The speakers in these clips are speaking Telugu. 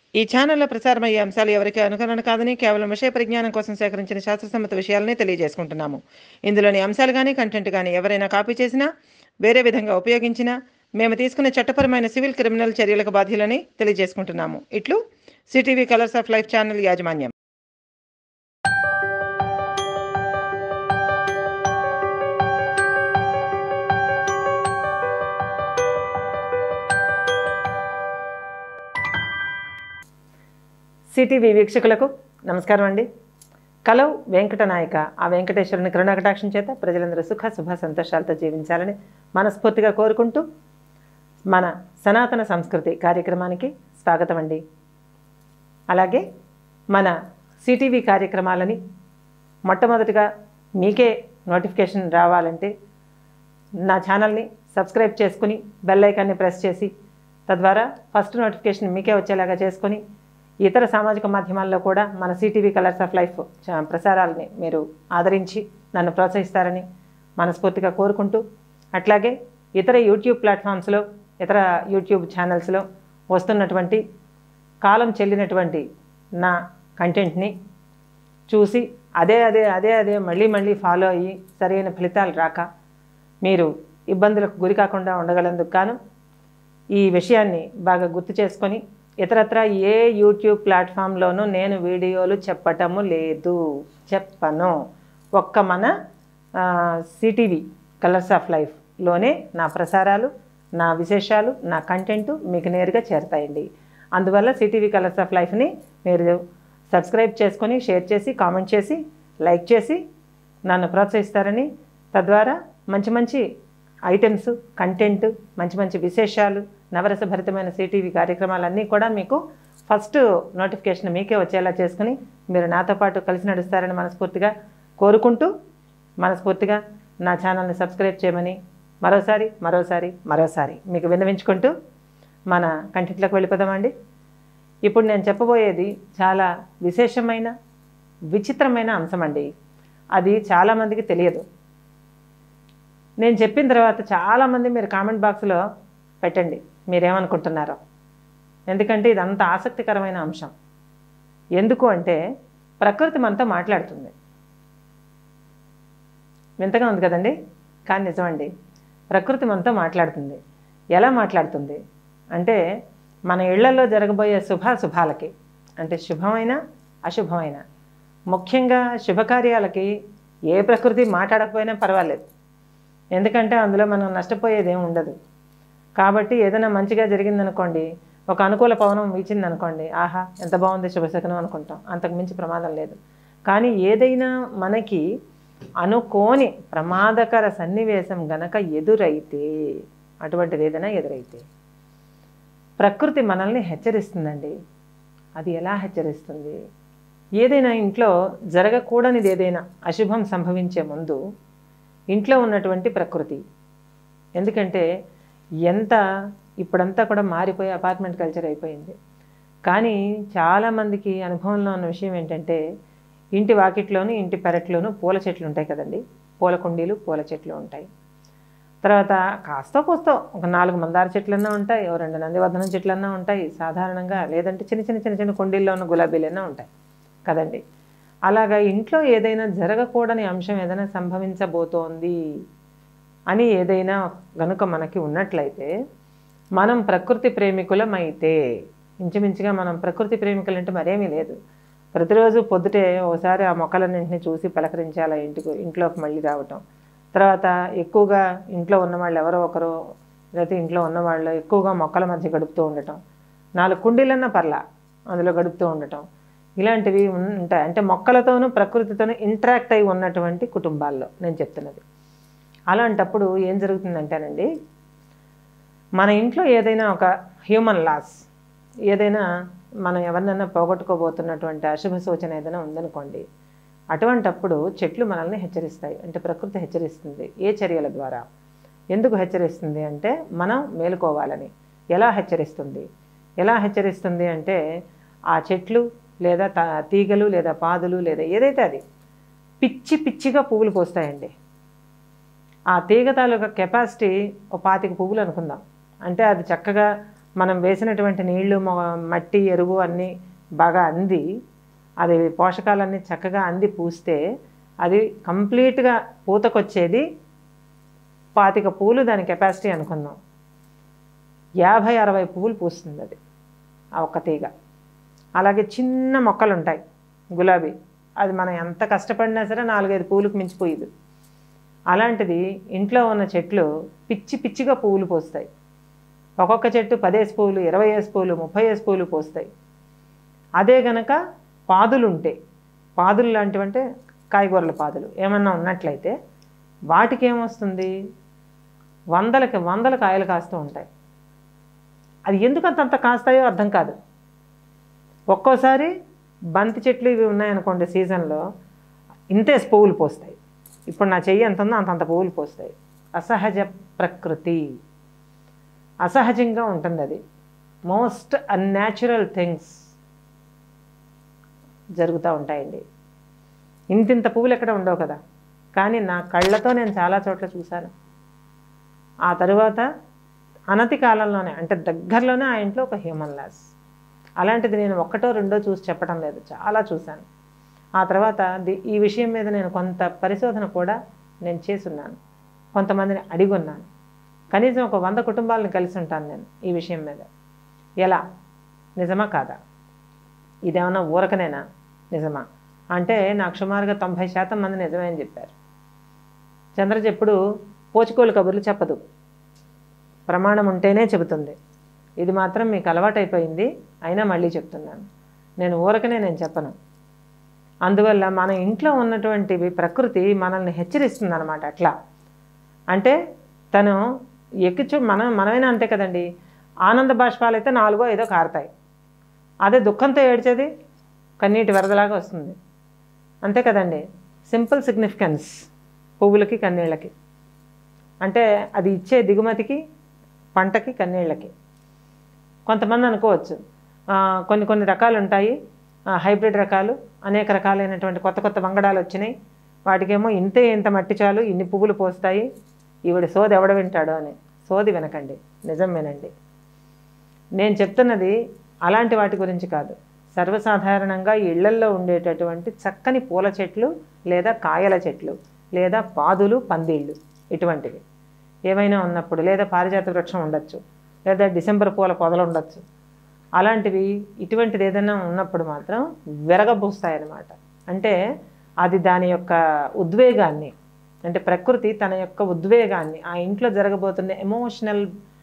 ఈ ఛానల్లో ప్రసారమయ్యే అంశాలు ఎవరికి అనుకరణ కాదని కేవలం విషయ పరిజ్ఞానం కోసం సేకరించిన శాస్త్రసమ్మత విషయాలనే తెలియజేసుకుంటున్నాము ఇందులోని అంశాలు కానీ కంటెంట్ కానీ ఎవరైనా కాపీ చేసినా వేరే విధంగా ఉపయోగించినా మేము తీసుకునే చట్టపరమైన సివిల్ క్రిమినల్ చర్యలకు బాధ్యులని తెలియజేసుకుంటున్నాము ఇట్లు CTV colours of life channel యాజమాన్యం సిటీవీ వీక్షకులకు నమస్కారం అండి కలవ్ వెంకట నాయక ఆ వెంకటేశ్వరుని కరుణాకటాక్షం చేత ప్రజలందరూ సుఖ శుభ సంతోషాలతో జీవించాలని మనస్ఫూర్తిగా కోరుకుంటూ మన సనాతన సంస్కృతి కార్యక్రమానికి స్వాగతం అండి అలాగే మన సిటీవీ కార్యక్రమాలని మొట్టమొదటిగా మీకే నోటిఫికేషన్ రావాలంటే నా ఛానల్ని సబ్స్క్రైబ్ చేసుకుని బెల్ ఐకాన్ని ప్రెస్ చేసి తద్వారా ఫస్ట్ నోటిఫికేషన్ మీకే వచ్చేలాగా చేసుకొని ఇతర సామాజిక మాధ్యమాల్లో కూడా మన సిటీవీ కలర్స్ ఆఫ్ లైఫ్ చ- ప్రసారాలని మీరు ఆదరించి నన్ను ప్రోత్సహిస్తారని మనస్ఫూర్తిగా కోరుకుంటూ అట్లాగే ఇతర యూట్యూబ్ ప్లాట్ఫామ్స్లో ఇతర యూట్యూబ్ ఛానల్స్లో వస్తున్నటువంటి కాలం చెల్లినటువంటి నా కంటెంట్ని చూసి అదే అదే అదే అదే మళ్ళీ మళ్ళీ ఫాలో అయ్యి సరైన ఫలితాలు రాక మీరు ఇబ్బందులకు గురి కాకుండా ఉండగలందుకు గాను ఈ విషయాన్ని బాగా గుర్తు చేసుకొని ఇతరత్ర ఏ యూట్యూబ్ ప్లాట్ఫామ్లోనూ నేను వీడియోలు చెప్పటము లేదు చెప్పను ఒక్క మన సిటీవీ కలర్స్ ఆఫ్ లైఫ్లోనే నా ప్రసారాలు నా విశేషాలు నా కంటెంట్ మీకు నేరుగా చేరతాయండి అందువల్ల సిటీవీ కలర్స్ ఆఫ్ లైఫ్ని మీరు సబ్స్క్రైబ్ చేసుకొని షేర్ చేసి కామెంట్ చేసి లైక్ చేసి నన్ను ప్రోత్సహిస్తారని తద్వారా మంచి మంచి ఐటమ్స్ కంటెంట్ మంచి మంచి విశేషాలు నవరసభరితమైన సిటీవీ కార్యక్రమాలన్నీ కూడా మీకు ఫస్ట్ నోటిఫికేషన్ మీకే వచ్చేలా చేసుకుని మీరు నాతో పాటు కలిసి నడుస్తారని మనస్ఫూర్తిగా కోరుకుంటూ మనస్ఫూర్తిగా నా ఛానల్ని సబ్స్క్రైబ్ చేయమని మరోసారి మరోసారి మరోసారి మీకు విన్నవించుకుంటూ మన కంటెంట్లోకి వెళ్ళిపోదామండి ఇప్పుడు నేను చెప్పబోయేది చాలా విశేషమైన విచిత్రమైన అంశం అండి అది చాలామందికి తెలియదు నేను చెప్పిన తర్వాత చాలామంది మీరు కామెంట్ బాక్స్లో పెట్టండి మీరేమనుకుంటున్నారో ఎందుకంటే ఇది అంత ఆసక్తికరమైన అంశం ఎందుకు అంటే ప్రకృతి మనతో మాట్లాడుతుంది వింతగా ఉంది కదండి కానీ నిజమండి ప్రకృతి మనతో మాట్లాడుతుంది ఎలా మాట్లాడుతుంది అంటే మన ఇళ్లలో జరగబోయే శుభాశుభాలకి అంటే శుభమైన అశుభమైన ముఖ్యంగా శుభకార్యాలకి ఏ ప్రకృతి మాట్లాడకపోయినా పర్వాలేదు ఎందుకంటే అందులో మనం నష్టపోయేది ఏమి ఉండదు కాబట్టి ఏదైనా మంచిగా జరిగిందనుకోండి ఒక అనుకూల పవనం వీచిందనుకోండి ఆహా ఎంత బాగుంది శుభశకనం అనుకుంటాం అంతకు మించి ప్రమాదం లేదు కానీ ఏదైనా మనకి అనుకోని ప్రమాదకర సన్నివేశం గనక ఎదురైతే అటువంటిది ఏదైనా ఎదురైతే ప్రకృతి మనల్ని హెచ్చరిస్తుందండి అది ఎలా హెచ్చరిస్తుంది ఏదైనా ఇంట్లో జరగకూడనిది ఏదైనా అశుభం సంభవించే ముందు ఇంట్లో ఉన్నటువంటి ప్రకృతి ఎందుకంటే ఎంత ఇప్పుడంతా కూడా మారిపోయి అపార్ట్మెంట్ కల్చర్ అయిపోయింది కానీ చాలామందికి అనుభవంలో ఉన్న విషయం ఏంటంటే ఇంటి వాకిట్లోను ఇంటి పెరట్లోనూ పూల చెట్లు ఉంటాయి కదండి పూల కుండీలు పూల చెట్లు ఉంటాయి తర్వాత కాస్తో కోస్తో ఒక నాలుగు మందార చెట్లన్నా ఉంటాయి ఓ రెండు నందివర్ధనం చెట్లన్నా ఉంటాయి సాధారణంగా లేదంటే చిన్న చిన్న చిన్న చిన్న కుండీల్లో ఉన్న గులాబీలన్నా ఉంటాయి కదండి అలాగా ఇంట్లో ఏదైనా జరగకూడని అంశం ఏదైనా సంభవించబోతోంది అని ఏదైనా గనుక మనకి ఉన్నట్లయితే మనం ప్రకృతి ప్రేమికులమైతే ఇంచుమించుగా మనం ప్రకృతి ప్రేమికులు అంటే మరేమీ లేదు ప్రతిరోజు పొద్దుటే ఒకసారి ఆ మొక్కలన్నింటినీ చూసి పలకరించాలి ఇంటికి ఇంట్లోకి మళ్ళీ రావటం తర్వాత ఎక్కువగా ఇంట్లో ఉన్న వాళ్ళు ఎవరో ఒకరు లేకపోతే ఇంట్లో ఉన్న వాళ్ళు ఎక్కువగా మొక్కల మధ్య గడుపుతూ ఉండటం నాలుగు కుండీలన్నా పర్లా అందులో గడుపుతూ ఉండటం ఇలాంటివి ఉన్- ఉంటాయి అంటే మొక్కలతోనూ ప్రకృతితోనూ ఇంటరాక్ట్ అయి ఉన్నటువంటి కుటుంబాల్లో నేను చెప్తున్నది అలాంటప్పుడు ఏం జరుగుతుందంటేనండి మన ఇంట్లో ఏదైనా ఒక హ్యూమన్ లాస్ ఏదైనా మనం ఎవరినైనా పోగొట్టుకోబోతున్నటువంటి అశుభ సూచన ఏదైనా ఉందనుకోండి అటువంటప్పుడు చెట్లు మనల్ని హెచ్చరిస్తాయి అంటే ప్రకృతి హెచ్చరిస్తుంది ఏ చర్యల ద్వారా ఎందుకు హెచ్చరిస్తుంది అంటే మనం మేలుకోవాలని ఎలా హెచ్చరిస్తుంది ఎలా హెచ్చరిస్తుంది అంటే ఆ చెట్లు లేదా త- తీగలు లేదా పాదులు లేదా ఏదైతే అది పిచ్చి పిచ్చిగా పువ్వులు పోస్తాయండి ఆ తీగ తాలూకా కెపాసిటీ ఒక పాతిక పువ్వులు అనుకుందాం అంటే అది చక్కగా మనం వేసినటువంటి నీళ్లు మొ- మట్టి ఎరువు అన్నీ బాగా అంది అది పోషకాలన్నీ చక్కగా అంది పూస్తే అది కంప్లీట్గా పూతకొచ్చేది పాతిక పూలు దాని కెపాసిటీ అనుకుందాం యాభై అరవై పువ్వులు పూస్తుంది అది ఆ ఒక్క తీగ అలాగే చిన్న మొక్కలు ఉంటాయి గులాబీ అది మనం ఎంత కష్టపడినా సరే నాలుగైదు పూలకు మించిపోయేది అలాంటిది ఇంట్లో ఉన్న చెట్లు పిచ్చి పిచ్చిగా పువ్వులు పోస్తాయి ఒక్కొక్క చెట్టు పదేసి పువ్వులు ఇరవై వేసి పువ్వులు ముప్పై వేసి పువ్వులు పోస్తాయి అదే గనక పాదులు ఉంటాయి పాదులు లాంటివంటే కాయగూరల పాదులు ఏమన్నా ఉన్నట్లయితే వాటికి ఏమొస్తుంది వందలకి వందల కాయలు కాస్తూ ఉంటాయి అది ఎందుకు అంతంత కాస్తాయో అర్థం కాదు ఒక్కోసారి బంతి చెట్లు ఇవి ఉన్నాయనుకోండి సీజన్లో ఇంతే పువ్వులు పోస్తాయి ఇప్పుడు నా చెయ్యి ఎంత ఉందో అంతంత పువ్వులు పోస్తాయి అసహజ ప్రకృతి అసహజంగా ఉంటుంది అది మోస్ట్ అన్యాచురల్ థింగ్స్ జరుగుతూ ఉంటాయండి ఇంతింత పువ్వులు ఎక్కడ ఉండవు కదా కానీ నా కళ్ళతో నేను చాలా చోట్ల చూశాను ఆ తరువాత అనతి కాలంలోనే అంటే దగ్గరలోనే ఆ ఇంట్లో ఒక హ్యూమన్ లాస్ అలాంటిది నేను ఒక్కటో రెండో చూసి చెప్పడం లేదు చాలా చూశాను ఆ తర్వాత ది- ఈ విషయం మీద నేను కొంత పరిశోధన కూడా నేను చేసున్నాను కొంతమందిని అడిగి ఉన్నాను కనీసం ఒక వంద కుటుంబాలను కలిసి ఉంటాను నేను ఈ విషయం మీద ఎలా నిజమా కాదా ఇదేమన్నా ఊరకనేనా నిజమా అంటే నాకు సుమారుగా తొంభై శాతం మంది నిజమే అని చెప్పారు చంద్రజ ఎప్పుడు పోచుకోలు కబుర్లు చెప్పదు ప్రమాణం ఉంటేనే చెబుతుంది ఇది మాత్రం మీకు అలవాటైపోయింది అయినా మళ్ళీ చెప్తున్నాను నేను ఊరకనే నేను చెప్పను అందువల్ల మన ఇంట్లో ఉన్నటువంటివి ప్రకృతి మనల్ని హెచ్చరిస్తుంది అనమాట అట్లా అంటే తను ఎక్కిచు మనం మనమైనా అంతే కదండి ఆనంద బాష్పాలు అయితే నాలుగో ఐదో కారుతాయి అదే దుఃఖంతో ఏడ్చేది కన్నీటి వరదలాగా వస్తుంది అంతే కదండి సింపుల్ సిగ్నిఫికెన్స్ పువ్వులకి కన్నీళ్ళకి అంటే అది ఇచ్చే దిగుమతికి పంటకి కన్నీళ్ళకి కొంతమంది అనుకోవచ్చు ఆ, కొన్ని కొన్ని రకాలు ఉంటాయి ఆ, హైబ్రిడ్ రకాలు అనేక రకాలైనటువంటి కొత్త కొత్త వంగడాలు వచ్చినాయి వాటికేమో ఇంతే ఇంత మట్టి చాలు ఇన్ని పువ్వులు పోస్తాయి ఈవిడ సోది ఎవడ వింటాడు అని సోది వినకండి నిజం వినండి నేను చెప్తున్నది అలాంటి వాటి గురించి కాదు సర్వసాధారణంగా ఈ ఇళ్లల్లో ఉండేటటువంటి చక్కని పూల చెట్లు లేదా కాయల చెట్లు లేదా పాదులు పందిళ్ళు ఇటువంటివి ఏమైనా ఉన్నప్పుడు లేదా పారిజాత వృక్షం ఉండొచ్చు లేదా డిసెంబర్ పూల పొదలు ఉండొచ్చు అలాంటివి ఇటువంటిది ఏదైనా ఉన్నప్పుడు మాత్రం విరగబూస్తాయన్నమాట అంటే అది దాని యొక్క ఉద్వేగాన్ని అంటే ప్రకృతి తన యొక్క ఉద్వేగాన్ని ఆ ఇంట్లో జరగబోతున్న ఎమోషనల్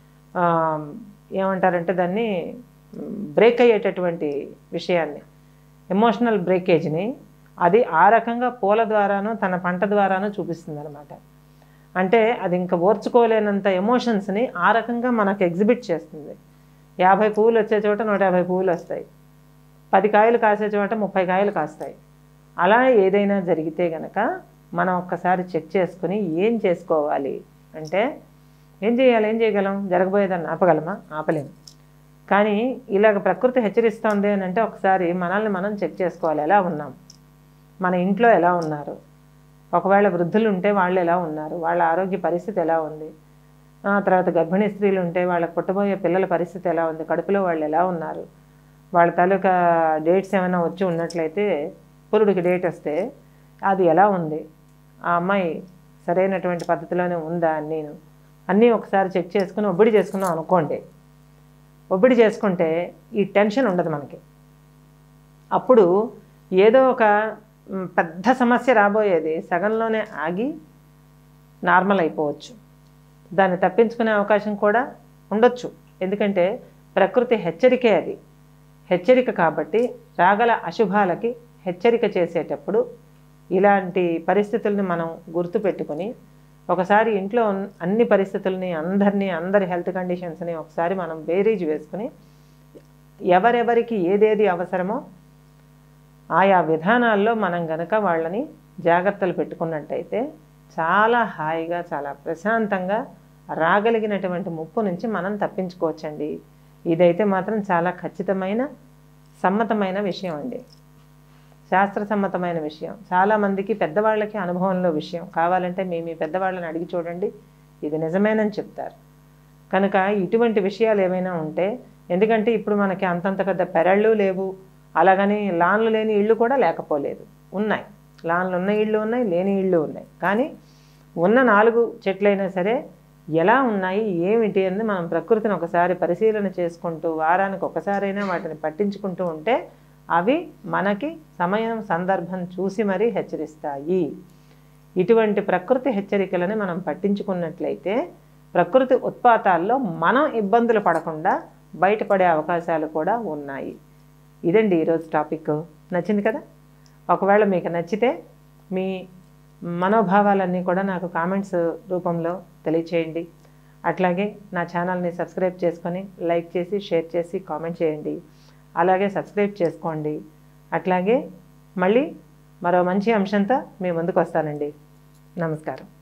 ఏమంటారంటే దాన్ని బ్రేక్ అయ్యేటటువంటి విషయాన్ని ఎమోషనల్ బ్రేకేజ్ని అది ఆ రకంగా పూల ద్వారాను తన పంట ద్వారాను చూపిస్తుంది అనమాట అంటే అది ఇంకా ఓర్చుకోలేనంత ఎమోషన్స్ని ఆ రకంగా మనకు ఎగ్జిబిట్ చేస్తుంది యాభై పువ్వులు వచ్చే చోట నూట యాభై పువ్వులు వస్తాయి పది కాయలు కాసే చోట ముప్పై కాయలు కాస్తాయి అలా ఏదైనా జరిగితే గనక మనం ఒక్కసారి చెక్ చేసుకుని ఏం చేసుకోవాలి అంటే ఏం చేయాలి ఏం చేయగలం జరగబోయేదాన్ని ఆపగలమా ఆపలేము కానీ ఇలాగ ప్రకృతి హెచ్చరిస్తోంది అని అంటే ఒకసారి మనల్ని మనం చెక్ చేసుకోవాలి ఎలా ఉన్నాం మన ఇంట్లో ఎలా ఉన్నారు ఒకవేళ వృద్ధులు ఉంటే వాళ్ళు ఎలా ఉన్నారు వాళ్ళ ఆరోగ్య పరిస్థితి ఎలా ఉంది ఆ తర్వాత గర్భిణీ స్త్రీలు ఉంటే వాళ్ళకి పుట్టబోయే పిల్లల పరిస్థితి ఎలా ఉంది కడుపులో వాళ్ళు ఎలా ఉన్నారు వాళ్ళ తాలూకా డేట్స్ ఏమైనా వచ్చి ఉన్నట్లయితే పురుడికి డేట్ వస్తే అది ఎలా ఉంది ఆ అమ్మాయి సరైనటువంటి పద్ధతిలోనే ఉందా అని నేను అన్నీ ఒకసారి చెక్ చేసుకుని ఒబ్బిడి చేసుకున్నాం అనుకోండి ఒబ్బిడి చేసుకుంటే ఈ టెన్షన్ ఉండదు మనకి అప్పుడు ఏదో ఒక మ్, పెద్ద సమస్య రాబోయేది సగంలోనే ఆగి నార్మల్ అయిపోవచ్చు దాన్ని తప్పించుకునే అవకాశం కూడా ఉండొచ్చు ఎందుకంటే ప్రకృతి హెచ్చరికే అది హెచ్చరిక కాబట్టి రాగల అశుభాలకి హెచ్చరిక చేసేటప్పుడు ఇలాంటి పరిస్థితుల్ని మనం గుర్తుపెట్టుకొని ఒకసారి ఇంట్లో ఉన్న అన్ని పరిస్థితుల్ని అందరినీ అందరి హెల్త్ కండిషన్స్ని ఒకసారి మనం బేరీజ్ వేసుకుని ఎవరెవరికి ఏదేది అవసరమో ఆయా విధానాల్లో మనం గనక వాళ్ళని జాగ్రత్తలు పెట్టుకున్నట్టయితే చాలా హాయిగా చాలా ప్రశాంతంగా రాగలిగినటువంటి ముప్పు నుంచి మనం తప్పించుకోవచ్చండి ఇదైతే మాత్రం చాలా ఖచ్చితమైన సమ్మతమైన విషయం అండి శాస్త్ర సమ్మతమైన విషయం చాలామందికి పెద్దవాళ్ళకి అనుభవంలో విషయం కావాలంటే మీ మీ పెద్దవాళ్ళని అడిగి చూడండి ఇది నిజమేనని చెప్తారు కనుక ఇటువంటి విషయాలు ఏమైనా ఉంటే ఎందుకంటే ఇప్పుడు మనకి అంతంత పెద్ద పెరళ్ళు లేవు అలాగని లాన్లు లేని ఇళ్ళు కూడా లేకపోలేదు ఉన్నాయి లాన్లు ఉన్న ఇళ్ళు ఉన్నాయి లేని ఇళ్ళు ఉన్నాయి కానీ ఉన్న నాలుగు చెట్లైనా సరే ఎలా ఉన్నాయి ఏమిటి అని మనం ప్రకృతిని ఒకసారి పరిశీలన చేసుకుంటూ వారానికి ఒకసారైనా వాటిని పట్టించుకుంటూ ఉంటే అవి మనకి సమయం సందర్భం చూసి మరీ హెచ్చరిస్తాయి ఇటువంటి ప్రకృతి హెచ్చరికలను మనం పట్టించుకున్నట్లయితే ప్రకృతి ఉత్పాతాల్లో మనం ఇబ్బందులు పడకుండా బయటపడే అవకాశాలు కూడా ఉన్నాయి ఇదండి ఈరోజు టాపిక్ నచ్చింది కదా ఒకవేళ మీకు నచ్చితే మీ మనోభావాలన్నీ కూడా నాకు కామెంట్స్ రూపంలో తెలియచేయండి అట్లాగే నా ఛానల్ని సబ్స్క్రైబ్ చేసుకొని లైక్ చేసి షేర్ చేసి కామెంట్ చేయండి అలాగే సబ్స్క్రైబ్ చేసుకోండి అట్లాగే మళ్ళీ మరో మంచి అంశంతో మీ ముందుకు వస్తానండి నమస్కారం